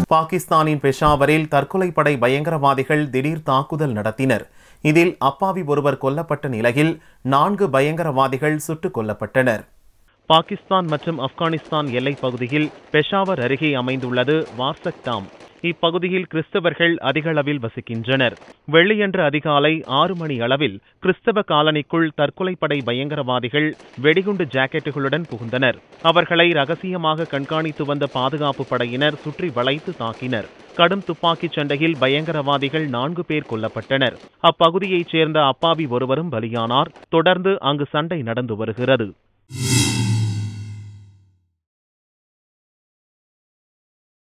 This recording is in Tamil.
பாகிஸ்தானின் பெஷாவரில் தற்கொலை படை பயங்கரவாதிகள் திடீர் தாக்குதல் நடத்தினர் இதில் அப்பாவி ஒருவர் கொல்லப்பட்ட நிலையில் நான்கு பயங்கரவாதிகள் சுட்டுக் கொல்லப்பட்டனர் பாகிஸ்தான் மற்றும் ஆப்கானிஸ்தான் எல்லைப் பகுதியில் பெஷாவர் அருகே அமைந்துள்ளது வார்சக் டாம் இப்பகுதியில் கிறிஸ்தவர்கள் அதிக அளவில் வசிக்கின்றனர் வெள்ளியன்று அதிகாலை ஆறு மணி அளவில் கிறிஸ்தவ காலனிக்குள் தற்கொலைப்படை பயங்கரவாதிகள் வெடிகுண்டு ஜாக்கெட்டுகளுடன் புகுந்தனர் அவர்களை ரகசியமாக கண்காணித்து வந்த பாதுகாப்பு படையினர் சுற்றி வளைத்து தாக்கினர் கடும் துப்பாக்கிச் சண்டையில் பயங்கரவாதிகள் நான்கு பேர் கொல்லப்பட்டனர் அப்பகுதியைச் சேர்ந்த அப்பாவி ஒருவரும் பலியானார் தொடர்ந்து அங்கு சண்டை நடந்து வருகிறது